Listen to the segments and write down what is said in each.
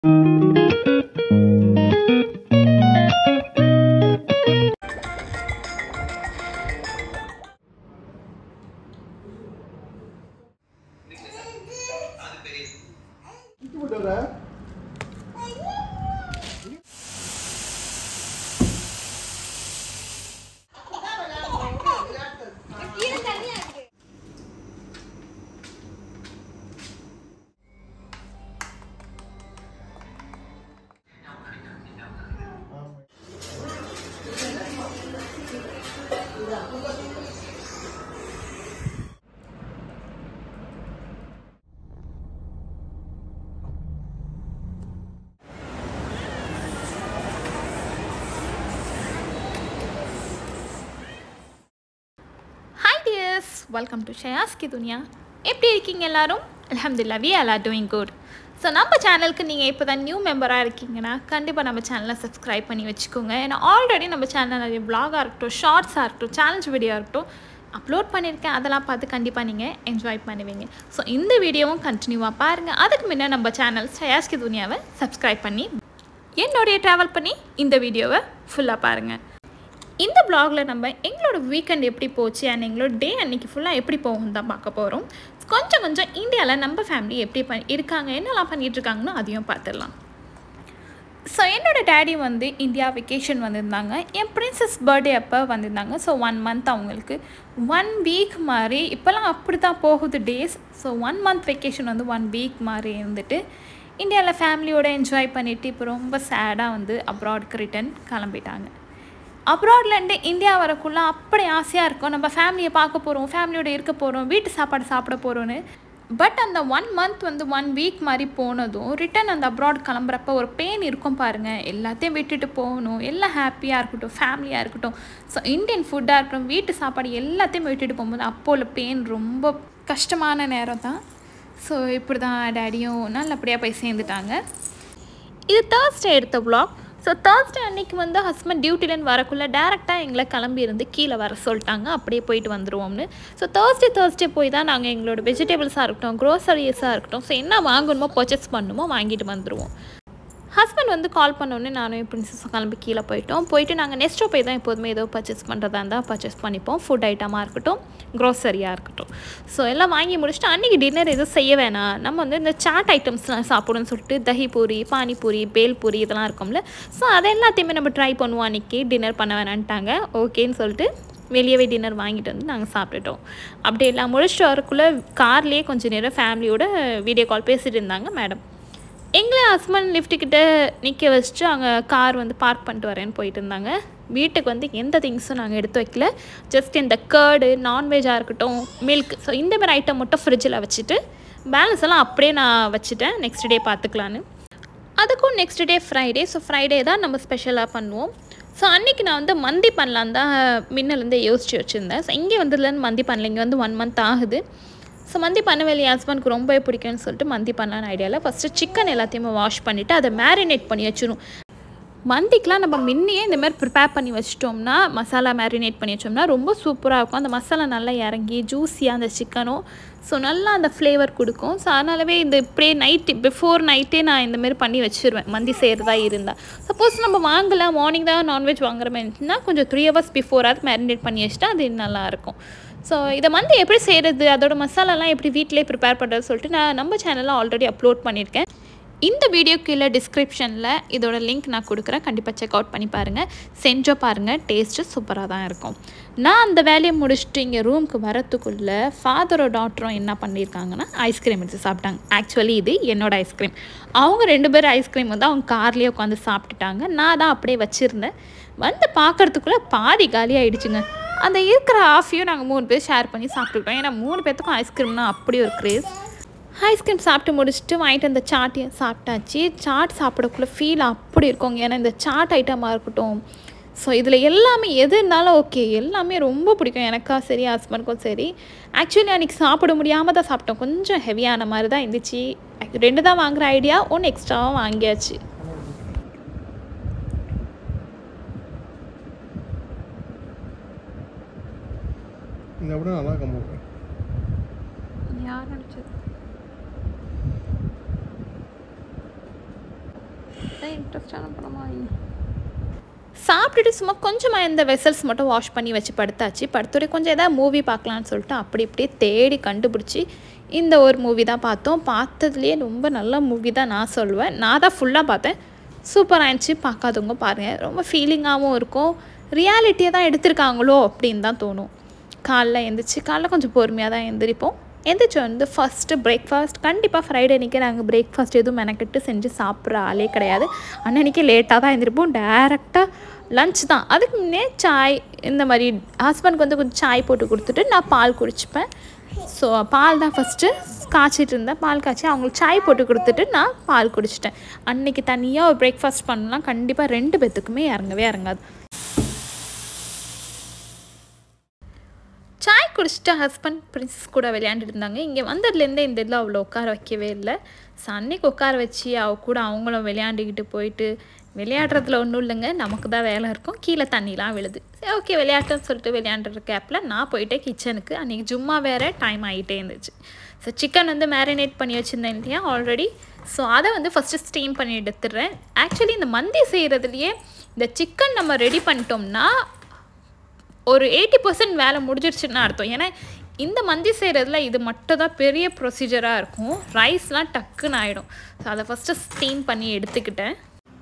hi dears welcome to Shayaski Duniya எப்படி இருக்கீங்க எல்லாரும் அலமதுல்லா we all are doing good so நம்ம சேனலுக்கு நீங்கள் இப்போ தான் நியூ மெம்பராக இருக்கீங்கன்னா கண்டிப்பாக நம்ம சேனலை சப்ஸ்கிரைப் பண்ணி வச்சுக்கோங்க ஏன்னா ஆல்ரெடி நம்ம சேனல் நிறைய vlog-ஆ இருக்கட்டும் ஷார்ட்ஸாக இருக்கட்டும் சேலஞ்ச் வீடியோ இருக்கட்டும் அப்லோட் பண்ணியிருக்கேன் அதெல்லாம் பார்த்து கண்டிப்பாக நீங்கள் என்ஜாய் பண்ணுவீங்க ஸோ இந்த வீடியோவும் கண்டினியூவாக பாருங்கள் அதுக்கு முன்னே நம்ம சேனல் ஷயாஸ்கி துனியாவை சப்ஸ்கிரைப் பண்ணி என்னுடைய ட்ராவல் பண்ணி இந்த வீடியோவை ஃபுல்லாக பாருங்கள் இந்த ப்ளாகில் நம்ம எங்களோட வீக்கெண்ட் எப்படி போச்சு அண்ட் எங்களோட டே அன்னைக்கு ஃபுல்லாக எப்படி போகும் தான் பார்க்க போகிறோம் கொஞ்சம் கொஞ்சம் இந்தியாவில் நம்ம ஃபேமிலி எப்படி பண் இருக்காங்க என்னெல்லாம் பண்ணிட்டு இருக்காங்கன்னு அதையும் பார்த்துடலாம் ஸோ என்னோடய டேடி வந்து இந்தியா வெக்கேஷன் வந்திருந்தாங்க என் பிரின்சஸ் பர்த்டே அப்போ வந்திருந்தாங்க ஸோ ஒன் மந்த் அவங்களுக்கு ஒன் வீக் மாதிரி இப்போல்லாம் அப்படி தான் போகுது days so one month vacation வந்து ஒன் வீக் மாதிரி இருந்துட்டு இந்தியாவில் ஃபேமிலியோட என்ஜாய் பண்ணிவிட்டு இப்போ ரொம்ப சேடாக வந்து அப்ராட்க்கு ரிட்டன் கிளம்பிட்டாங்க அப்ராட்லேருந்து இந்தியா வரக்குள்ள அப்படி ஆசையாக இருக்கும் நம்ம ஃபேமிலியை பார்க்க போகிறோம் ஃபேமிலியோட இருக்க போகிறோம் வீட்டு சாப்பாடு சாப்பிட போகிறோன்னு பட் அந்த ஒன் மந்த் வந்து ஒன் வீக் மாதிரி போனதும் ரிட்டன் அந்த அப்ராட் கிளம்புறப்ப ஒரு பெயின் இருக்கும் பாருங்கள் எல்லாத்தையும் விட்டுட்டு போகணும் எல்லாம் ஹாப்பியாக இருக்கட்டும் ஃபேமிலியாக இருக்கட்டும் ஸோ இந்தியன் ஃபுட்டாக இருக்கட்டும் வீட்டு சாப்பாடு எல்லாத்தையும் விட்டுட்டு போகும்போது அப்போ உள்ள பெயின் ரொம்ப கஷ்டமான நேரம் தான் ஸோ இப்படி தான் டேடியும் நல்லபடியாக போய் சேர்ந்துட்டாங்க இது தேர்ஸ்டே எடுத்த vlog ஸோ தேர்ஸ்டே அன்னைக்கு வந்து ஹஸ்பண்ட் டியூட்டிலேருந்து வரக்குள்ளே டேரெக்டாக எங்களை கிளம்பி இருந்து கீழே வர சொல்லிட்டாங்க அப்படியே போயிட்டு வந்துருவோம்னு ஸோ தேர்ஸ்டே தேர்ஸ்டே போய் தான் நாங்கள் எங்களோட வெஜிடபிள்ஸாக இருக்கட்டும் க்ரோசரிஸாக இருக்கட்டும் ஸோ என்ன வாங்கணுமோ பர்ச்சேஸ் பண்ணணுமோ வாங்கிட்டு வந்துடுவோம் ஹஸ்பண்ட் வந்து கால் பண்ணோடனே நானும் என் பிரின்சஸும் கிளம்பி கீழே போயிட்டோம் போயிட்டு நாங்கள் நெக்ஸ்ட்டோ போய் தான் எப்போதுமே ஏதோ பர்ச்சேஸ் பண்ணுறதா இருந்தால் பர்ச்சேஸ் பண்ணிப்போம் ஃபுட் ஐட்டமாக இருக்கட்டும் க்ரோசரியாக இருக்கட்டும் ஸோ எல்லாம் வாங்கி முடிச்சுட்டு அன்றைக்கி டின்னர் எதுவும் செய்ய வேணாம் நம்ம வந்து இந்த சாட் ஐட்டம்ஸ்லாம் சாப்பிடணும்னு சொல்லிட்டு தஹி பூரி பானிபூரி பேல்பூரி இதெல்லாம் இருக்கும்ல ஸோ அதை எல்லாத்தையுமே நம்ம ட்ரை பண்ணுவோம் அன்றைக்கி டின்னர் பண்ண வேணான்ட்டாங்க ஓகேன்னு சொல்லிட்டு வெளியவே டின்னர் வாங்கிட்டு வந்து நாங்கள் சாப்பிட்டுட்டோம் அப்படி எல்லாம் முடிச்சுட்டு வரக்குள்ளே கார்லேயே கொஞ்சம் நேரம் ஃபேமிலியோட வீடியோ கால் பேசிகிட்டு இருந்தாங்க மேடம் எங்களை ஹஸ்பண்ட் லிஃப்ட்டுக்கிட்ட நிற்க வச்சுட்டு அங்கே கார் வந்து பார்க் பண்ணிட்டு வரேன்னு போயிட்டு இருந்தாங்க வீட்டுக்கு வந்து எந்த திங்ஸும் நாங்கள் எடுத்து வைக்கல ஜஸ்ட் இந்த கேர்டு நான்வெஜ்ஜாக இருக்கட்டும் மில்க் ஸோ இந்த மாதிரி ஐட்டம் மட்டும் ஃப்ரிட்ஜில் வச்சுட்டு பேலன்ஸ் எல்லாம் அப்படியே நான் வச்சுட்டேன் நெக்ஸ்ட் டே பார்த்துக்கலான்னு அதுக்கும் next day Friday so Friday தான் நம்ம ஸ்பெஷலாக பண்ணுவோம் ஸோ அன்றைக்கி நான் வந்து மந்தி பண்ணலான் தான் முன்னிலேருந்தே யோசிச்சு வச்சுருந்தேன் ஸோ இங்கே வந்ததுலேருந்து மந்தி பண்ணல இங்கே வந்து ஒன் மந்த் ஆகுது ஸோ மந்தி பண்ண வேலையை ஹஸ்பண்ட்க்கு ரொம்பவே பிடிக்கும்னு சொல்லிட்டு மந்தி பண்ணலான்னு ஐடியாவில் ஃபஸ்ட்டு சிக்கன் எல்லாத்தையுமே வாஷ் பண்ணிவிட்டு அதை மேரினேட் பண்ணி வச்சிடும் மந்திக்கெலாம் நம்ம முன்னையே இந்த மாதிரி ப்ரிப்பேர் பண்ணி வச்சிட்டோம்னா மசாலா மேரினேட் பண்ணி வச்சோம்னா ரொம்ப சூப்பராக இருக்கும் அந்த மசாலா நல்லா இறங்கி ஜூஸியாக அந்த சிக்கனும் ஸோ நல்லா அந்த ஃப்ளேவர் கொடுக்கும் ஸோ அதனாலவே இந்த இப்படியே நைட்டு பிஃபோர் நைட்டே நான் இந்த மாதிரி பண்ணி வச்சுருவேன் மந்தி செய்கிறதா இருந்தால் சப்போஸ் நம்ம வாங்கலை மார்னிங் தான் நான்வெஜ் வாங்குற மாதிரி இருந்துச்சுன்னா கொஞ்சம் த்ரீ ஹவர்ஸ் பிஃபோராவது மேரினேட் பண்ணி வச்சுட்டா அது நல்லாயிருக்கும் ஸோ இதை வந்து எப்படி செய்கிறது அதோட மசாலாலாம் எப்படி வீட்டிலே ப்ரிப்பேர் பண்ணுறது சொல்லிட்டு நான் நம்ம சேனலில் ஆல்ரெடி அப்லோட் பண்ணியிருக்கேன் இந்த வீடியோ கீழே டிஸ்கிரிப்ஷனில் இதோட லிங்க் நான் கொடுக்குறேன் கண்டிப்பாக செக் அவுட் பண்ணி பாருங்கள் செஞ்சோ பாருங்கள் டேஸ்ட்டு சூப்பராக தான் இருக்கும் நான் அந்த வேலையை முடிச்சுட்டு இங்கே ரூமுக்கு வரத்துக்குள்ளே ஃபாதரும் டாக்டரும் என்ன பண்ணியிருக்காங்கன்னா ஐஸ்கிரீம் எடுத்து சாப்பிட்டாங்க ஆக்சுவலி இது என்னோட ஐஸ்கிரீம் அவங்க ரெண்டு பேரும் ஐஸ்கிரீம் வந்து அவங்க கார்லேயே உட்காந்து சாப்பிட்டுட்டாங்க நான் தான் அப்படியே வச்சுருந்தேன் வந்து பார்க்குறதுக்குள்ளே பாதி காலி ஆயிடுச்சுங்க அந்த இருக்கிற ஆஃபையும் நாங்கள் மூணு பேர் ஷேர் பண்ணி சாப்பிட்டுக்கிட்டோம் ஏன்னா மூணு பேர்த்துக்கும் ஐஸ்கிரீம்னா அப்படி ஒரு க்ரேஸ் ஐஸ்கிரீம் சாப்பிட்டு முடிச்சுட்டு வாங்கிட்டு அந்த சாட்டையும் சாப்பிட்டாச்சு சாட் சாப்பிடக்குள்ள ஃபீல் அப்படி இருக்குங்க ஏன்னா இந்த சாட் ஐட்டமாக இருக்கட்டும் ஸோ இதில் எல்லாமே எது இருந்தாலும் ஓகே எல்லாமே ரொம்ப பிடிக்கும் எனக்கா சரி ஹஸ்பண்ட்க்கும் சரி ஆக்சுவலி அன்றைக்கி சாப்பிட முடியாமல் தான் சாப்பிட்டோம் கொஞ்சம் ஹெவியான மாதிரி தான் இருந்துச்சு ரெண்டு தான் வாங்குகிற ஐடியா ஒன்று எக்ஸ்ட்ராவாக வாங்கியாச்சு இந்த விட நல்லா கம்மி யார் நினச்சது இதான் இன்ட்ரெஸ்டான படமா சாப்பிட்டுட்டு சும்மா கொஞ்சமாக இந்த வெசல்ஸ் மட்டும் வாஷ் பண்ணி வச்சு படுத்தாச்சு படுத்துறை கொஞ்சம் எதாவது மூவி பார்க்கலான்னு சொல்லிட்டு அப்படி இப்படியே தேடி கண்டுபிடிச்சி இந்த ஒரு மூவி தான் பார்த்தோம் பார்த்ததுலேயே ரொம்ப நல்ல மூவி தான் நான் சொல்லுவேன் நான் தான் ஃபுல்லாக பார்த்தேன் சூப்பராக இருந்துச்சு பார்க்காதவங்க பாருங்கள் ரொம்ப ஃபீலிங்காகவும் இருக்கும் ரியாலிட்டியை தான் எடுத்திருக்காங்களோ அப்படின்னு தான் தோணும் காலைல எழுந்திரிச்சு காலைல கொஞ்சம் பொறுமையாக தான் எழுந்திரிப்போம் எந்திரிச்சு வந்து ஃபஸ்ட்டு பிரேக்ஃபாஸ்ட் கண்டிப்பாக ஃப்ரைடே அன்றைக்கி நாங்கள் பிரேக்ஃபாஸ்ட் எதுவும் மெனக்கெட்டு செஞ்சு சாப்பிட்ற ஆளே கிடையாது அன்னன்னைக்கு லேட்டாக தான் எழுந்திரிப்போம் டேரெக்டாக லஞ்ச் தான் அதுக்கு முன்னே சாய் இந்த மாதிரி ஹஸ்பண்ட்க்கு வந்து கொஞ்சம் சாய் போட்டு கொடுத்துட்டு நான் பால் குடிச்சுப்பேன் ஸோ பால் தான் ஃபஸ்ட்டு காய்ச்சிட்டு இருந்தேன் பால் காய்ச்சி அவங்களுக்கு சாய் போட்டு கொடுத்துட்டு நான் பால் குடிச்சிட்டேன் அன்றைக்கி தனியாக ஒரு பிரேக்ஃபாஸ்ட் பண்ணலாம் கண்டிப்பாக ரெண்டு பேத்துக்குமே இறங்கவே இறங்காது சாய் குடிச்சிட்டு ஹஸ்பண்ட் பிரின்ஸ் கூட விளையாண்டுட்டு இருந்தாங்க இங்கே வந்ததுலேருந்தே இந்த இதில் அவ்வளோ உட்கார வைக்கவே இல்லை ஸோ அன்னைக்கு உட்கார வச்சு அவ கூட அவங்களும் விளையாண்டுக்கிட்டு போயிட்டு விளையாடுறதுல ஒன்றும் இல்லைங்க நமக்கு தான் வேலை இருக்கும் கீழே தண்ணிலாம் விழுது சரி ஓகே விளையாட்டுன்னு சொல்லிட்டு விளையாண்டுற கேப்பில் நான் போயிட்டேன் கிச்சனுக்கு அன்றைக்கி ஜும்மா வேறு டைம் ஆகிட்டே இருந்துச்சு ஸோ சிக்கன் வந்து மேரினேட் பண்ணி வச்சுருந்தேன் இல்லையா ஆல்ரெடி ஸோ அதை வந்து ஃபஸ்ட்டு ஸ்டீம் பண்ணி எடுத்துடுறேன் ஆக்சுவலி இந்த மந்தி செய்கிறதுலையே இந்த சிக்கன் நம்ம ரெடி பண்ணிட்டோம்னா ஒரு எயிட்டி பர்சன்ட் வேலை முடிஞ்சிருச்சுன்னு அர்த்தம் ஏன்னா இந்த மந்தி செய்கிறதுல இது மட்டும் தான் பெரிய ப்ரொசீஜராக இருக்கும் ரைஸ்லாம் டக்குன்னு ஆகிடும் ஸோ அதை ஃபஸ்ட்டு ஸ்டீம் பண்ணி எடுத்துக்கிட்டேன்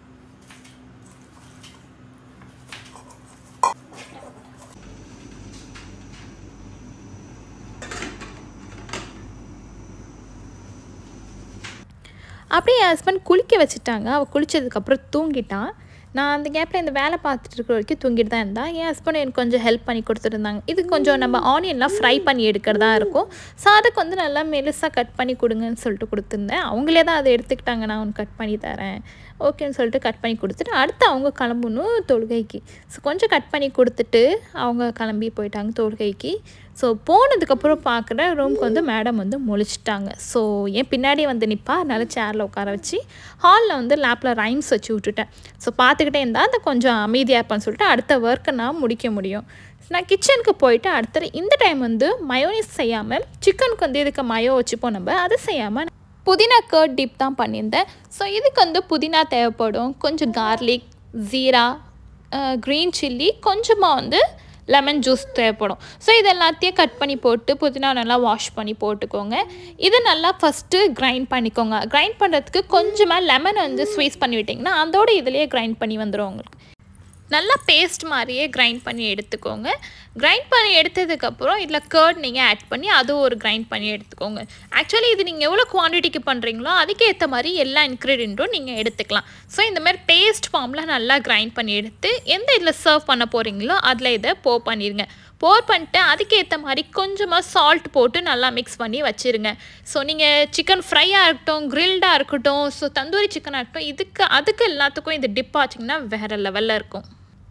அப்படியே என் ஹஸ்பண்ட் குளிக்க வச்சுட்டாங்க அவள் குளித்ததுக்கப்புறம் தூங்கிட்டான் நான் அந்த கேப்பில் இந்த வேலை பார்த்துட்டு இருக்கிற வரைக்கும் தூங்கிட்டு தான் இருந்தான் என் ஹஸ்பண்ட் எனக்கு கொஞ்சம் ஹெல்ப் பண்ணி கொடுத்துருந்தாங்க இது கொஞ்சம் நம்ம ஆனியன்லாம் ஃப்ரை பண்ணி எடுக்கிறதா இருக்கும் ஸோ அதுக்கு வந்து நல்லா மெலிசாக கட் பண்ணி கொடுங்கன்னு சொல்லிட்டு கொடுத்துருந்தேன் அவங்களே தான் அதை எடுத்துக்கிட்டாங்க நான் உனக்கு கட் பண்ணி தரேன் ஓகேன்னு சொல்லிட்டு கட் பண்ணி கொடுத்துட்டு அடுத்து அவங்க கிளம்பணும் தொழுகைக்கு ஸோ கொஞ்சம் கட் பண்ணி கொடுத்துட்டு அவங்க கிளம்பி போயிட்டாங்க தொழுகைக்கு ஸோ போனதுக்கப்புறம் பார்க்குற ரூம்க்கு வந்து மேடம் வந்து முழிச்சிட்டாங்க ஸோ என் பின்னாடி வந்து நிற்பா அதனால சேரில் உட்கார வச்சு ஹாலில் வந்து லேப்பில் ரைம்ஸ் வச்சு விட்டுட்டேன் ஸோ பார்த்துக்கிட்டே இருந்தால் அந்த கொஞ்சம் அமைதியாக இருப்பான்னு சொல்லிட்டு அடுத்த ஒர்க்கை நான் முடிக்க முடியும் நான் கிச்சனுக்கு போயிட்டு அடுத்த இந்த டைம் வந்து மயோனிஸ் செய்யாமல் சிக்கனுக்கு வந்து இதுக்கு மயோ வச்சுப்போம் நம்ம அதை செய்யாமல் புதினா கர்ட் டிப் தான் பண்ணியிருந்தேன் ஸோ இதுக்கு வந்து புதினா தேவைப்படும் கொஞ்சம் கார்லிக் ஜீரா க்ரீன் சில்லி கொஞ்சமாக வந்து லெமன் ஜூஸ் தேவைப்படும் ஸோ இது எல்லாத்தையும் கட் பண்ணி போட்டு புதினா நல்லா வாஷ் பண்ணி போட்டுக்கோங்க இது நல்லா ஃபஸ்ட்டு கிரைண்ட் பண்ணிக்கோங்க கிரைண்ட் பண்ணுறதுக்கு கொஞ்சமாக லெமன் வந்து ஸ்வீஸ் பண்ணி விட்டிங்கன்னா அதோட இதுலேயே கிரைண்ட் பண்ணி வந்துடும் உங்களுக்கு நல்லா பேஸ்ட் மாதிரியே கிரைண்ட் பண்ணி எடுத்துக்கோங்க கிரைண்ட் பண்ணி எடுத்ததுக்கப்புறம் இதில் கர்ட் நீங்கள் ஆட் பண்ணி அதுவும் ஒரு கிரைண்ட் பண்ணி எடுத்துக்கோங்க ஆக்சுவலி இது நீங்கள் எவ்வளோ குவான்டிட்டிக்கு பண்ணுறீங்களோ அதுக்கேற்ற மாதிரி எல்லா இன்க்ரீடியண்ட்டும் நீங்கள் எடுத்துக்கலாம் ஸோ இந்த மாதிரி பேஸ்ட் ஃபார்மில் நல்லா கிரைண்ட் பண்ணி எடுத்து எந்த இதில் சர்வ் பண்ண போகிறீங்களோ அதில் இதை போ பண்ணிடுங்க போர் பண்ணிட்டு அதுக்கேற்ற மாதிரி கொஞ்சமாக சால்ட் போட்டு நல்லா மிக்ஸ் பண்ணி வச்சுருங்க ஸோ நீங்கள் சிக்கன் ஃப்ரையாக இருக்கட்டும் கிரில்டாக இருக்கட்டும் ஸோ தந்தூரி சிக்கனாக இருக்கட்டும் இதுக்கு அதுக்கு எல்லாத்துக்கும் இது டிப் ஆச்சிங்கன்னா வேறு லெவலில் இருக்கும்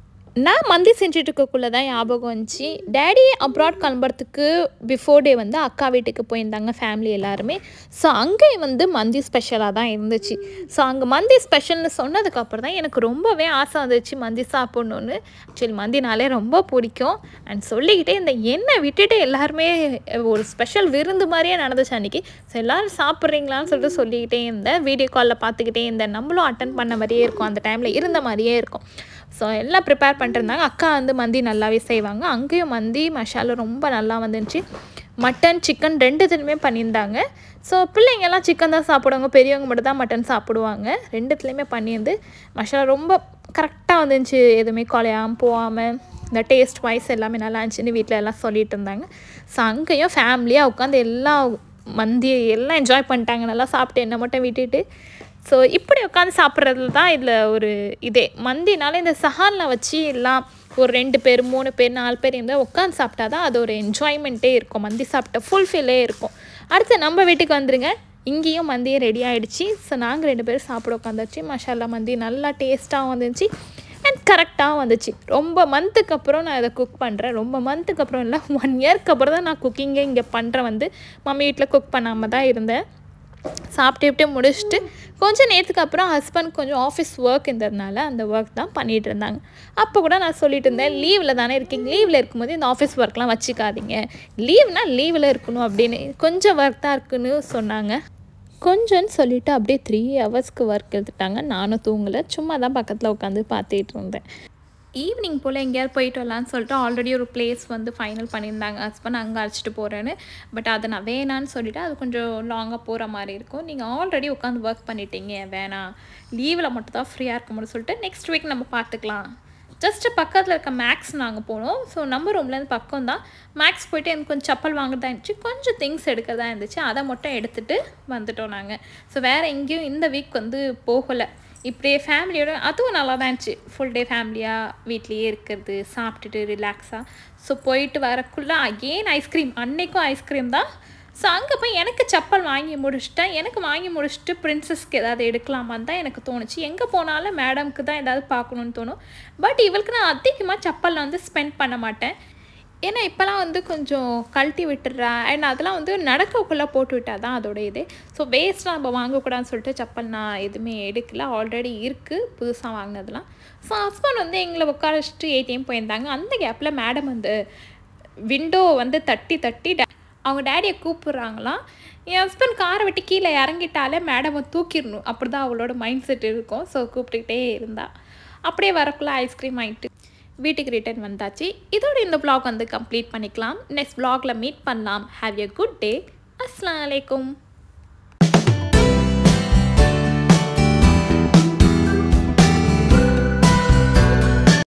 நான் மந்தி செஞ்சுட்டு இருக்கக்குள்ளே தான் ஞாபகம் வந்துச்சு டேடி அப்ராட் கிளம்புறதுக்கு பிஃபோர் டே வந்து அக்கா வீட்டுக்கு போயிருந்தாங்க ஃபேமிலி எல்லாருமே ஸோ அங்கே வந்து மந்தி ஸ்பெஷலாக தான் இருந்துச்சு ஸோ அங்கே மந்தி ஸ்பெஷல்னு சொன்னதுக்கப்புறம் தான் எனக்கு ரொம்பவே ஆசை வந்துச்சு மந்தி சாப்பிட்ணுன்னு ஆக்சுவலி மந்தினாலே ரொம்ப பிடிக்கும் அண்ட் சொல்லிக்கிட்டே இந்த எண்ணெய் விட்டுட்டு எல்லாருமே ஒரு ஸ்பெஷல் விருந்து மாதிரியே நடந்துச்சு அன்றைக்கி ஸோ எல்லோரும் சாப்பிட்றீங்களான்னு சொல்லிட்டு சொல்லிக்கிட்டே இருந்தேன் வீடியோ காலில் பார்த்துக்கிட்டே இருந்தேன் நம்மளும் அட்டன் பண்ண மாதிரியே இருக்கும் அந்த டைமில் இருந்த மாதிரியே இருக்கும் ஸோ எல்லாம் ப்ரிப்பேர் பண்ணிட்டுருந்தாங்க அக்கா வந்து மந்தி நல்லாவே செய்வாங்க அங்கேயும் மந்தி மசாலா ரொம்ப நல்லா வந்துருந்துச்சு மட்டன் சிக்கன் ரெண்டு இதுலையுமே பண்ணியிருந்தாங்க ஸோ பிள்ளைங்கெல்லாம் சிக்கன் தான் சாப்பிடுவாங்க பெரியவங்க மட்டும் தான் மட்டன் சாப்பிடுவாங்க ரெண்டுத்துலேயுமே பண்ணியிருந்து மசாலா ரொம்ப கரெக்டாக வந்துருந்துச்சு எதுவுமே குலையாமல் போகாமல் இந்த டேஸ்ட் வைஸ் எல்லாமே நல்லா இருந்துச்சுன்னு வீட்டில் எல்லாம் சொல்லிட்டு இருந்தாங்க ஸோ அங்கேயும் ஃபேமிலியாக உட்காந்து எல்லாம் மந்தி எல்லாம் என்ஜாய் பண்ணிட்டாங்க நல்லா சாப்பிட்டு என்னை மட்டும் விட்டுட்டு ஸோ இப்படி உட்காந்து சாப்பிட்றதுல தான் இதில் ஒரு இதே மந்தினால இந்த சஹானில் வச்சு எல்லாம் ஒரு ரெண்டு பேர் மூணு பேர் நாலு பேர் இருந்தால் உட்காந்து சாப்பிட்டா தான் அது ஒரு என்ஜாய்மெண்ட்டே இருக்கும் மந்தி சாப்பிட்ட ஃபுல்ஃபில்லே இருக்கும் அடுத்து நம்ம வீட்டுக்கு வந்துருங்க இங்கேயும் மந்தியும் ரெடி ஆகிடுச்சு ஸோ நாங்கள் ரெண்டு பேரும் சாப்பிட உட்காந்தாச்சு மசாலா மந்தி நல்லா டேஸ்ட்டாகவும் வந்துச்சு அண்ட் கரெக்டாக வந்துச்சு ரொம்ப மந்த்துக்கு அப்புறம் நான் இதை குக் பண்ணுறேன் ரொம்ப மந்த்துக்கு அப்புறம் இல்லை ஒன் இயர்க்கு அப்புறம் தான் நான் குக்கிங்கே இங்கே பண்ணுறேன் வந்து மம்மி வீட்டில் குக் பண்ணாமல் தான் இருந்தேன் சாப்பிட்டு இப்படியே முடிச்சுட்டு கொஞ்சம் நேரத்துக்கு அப்புறம் ஹஸ்பண்ட் கொஞ்சம் ஆஃபீஸ் ஒர்க் இருந்ததுனால அந்த ஒர்க் தான் பண்ணிகிட்டு இருந்தாங்க அப்போ கூட நான் சொல்லிட்டு இருந்தேன் லீவில் தானே இருக்கீங்க லீவில் இருக்கும்போது இந்த ஆஃபீஸ் ஒர்க்லாம் வச்சுக்காதீங்க லீவ்னால் லீவில் இருக்கணும் அப்படின்னு கொஞ்சம் ஒர்க் தான் இருக்குன்னு சொன்னாங்க கொஞ்சம்னு சொல்லிவிட்டு அப்படியே த்ரீ ஹவர்ஸ்க்கு ஒர்க் எடுத்துட்டாங்க நானும் தூங்கலை சும்மா தான் பக்கத்தில் உட்காந்து பார்த்துட்டு இருந்தேன் ஈவினிங் போல் எங்கேயாவது போயிட்டு வரலான்னு சொல்லிட்டு ஆல்ரெடி ஒரு பிளேஸ் வந்து ஃபைனல் பண்ணியிருந்தாங்க ஹஸ்பண்ட் அங்கே அழைச்சிட்டு போகிறேன்னு பட் அதை நான் வேணான்னு சொல்லிவிட்டு அது கொஞ்சம் லாங்காக போகிற மாதிரி இருக்கும் நீங்கள் ஆல்ரெடி உட்காந்து ஒர்க் பண்ணிட்டீங்க வேணாம் லீவில் மட்டும் தான் ஃப்ரீயாக இருக்க முடியும் சொல்லிட்டு நெக்ஸ்ட் வீக் நம்ம பார்த்துக்கலாம் ஜஸ்ட்டு பக்கத்தில் இருக்க மேக்ஸ் நாங்கள் போனோம் ஸோ நம்ம ரூம்லேருந்து பக்கம் தான் மேக்ஸ் போயிட்டு எனக்கு கொஞ்சம் செப்பல் வாங்குறதா இருந்துச்சு கொஞ்சம் திங்ஸ் எடுக்கிறதா இருந்துச்சு அதை மட்டும் எடுத்துகிட்டு வந்துட்டோம் நாங்கள் ஸோ வேறு எங்கேயும் இந்த வீக் வந்து போகலை இப்படியே ஃபேமிலியோட அதுவும் நல்லா தான் இருந்துச்சு ஃபுல் டே ஃபேமிலியாக வீட்லேயே இருக்கிறது சாப்பிட்டுட்டு ரிலாக்ஸாக ஸோ போயிட்டு வரக்குள்ளே அகெயின் ஐஸ்கிரீம் அன்னைக்கும் ஐஸ்கிரீம் தான் ஸோ அங்கே போய் எனக்கு செப்பல் வாங்கி முடிச்சிட்டேன் எனக்கு வாங்கி முடிச்சுட்டு பிரின்சஸ்க்கு ஏதாவது எடுக்கலாமான்னு தான் எனக்கு தோணுச்சு எங்கே போனாலும் மேடம்க்கு தான் ஏதாவது பார்க்கணுன்னு தோணும் பட் இவளுக்கு நான் அதிகமாக செப்பல் வந்து ஸ்பெண்ட் பண்ண மாட்டேன் ஏன்னா இப்போலாம் வந்து கொஞ்சம் கழட்டி விட்டுறா அண்ட் அதெல்லாம் வந்து நடக்கக்குள்ளே போட்டு விட்டால் தான் அதோட இது ஸோ வேஸ்ட்டாக நம்ம வாங்கக்கூடாதுன்னு சொல்லிட்டு செப்பல் நான் எதுவுமே எடுக்கல ஆல்ரெடி இருக்குது புதுசாக வாங்கினதுலாம் ஸோ ஹஸ்பண்ட் வந்து எங்களை உட்கார வச்சுட்டு ஏடிஎம் போயிருந்தாங்க அந்த கேப்பில் மேடம் வந்து விண்டோ வந்து தட்டி தட்டி அவங்க டேடியை கூப்பிட்றாங்களாம் என் ஹஸ்பண்ட் காரை விட்டு கீழே இறங்கிட்டாலே மேடமை தூக்கிடணும் அப்படி தான் அவளோட மைண்ட் செட் இருக்கும் ஸோ கூப்பிட்டுக்கிட்டே இருந்தா அப்படியே வரக்குள்ளே ஐஸ்கிரீம் ஆகிட்டு வீட்டுக்கு ரிட்டர்ன் வந்தாச்சு இதோட இந்த vlog வந்து கம்ப்ளீட் பண்ணிக்கலாம் நெக்ஸ்ட் vlogல மீட் பண்ணலாம் ஹாவ் எ குட் டே அஸ்லாம் வலைக்கும்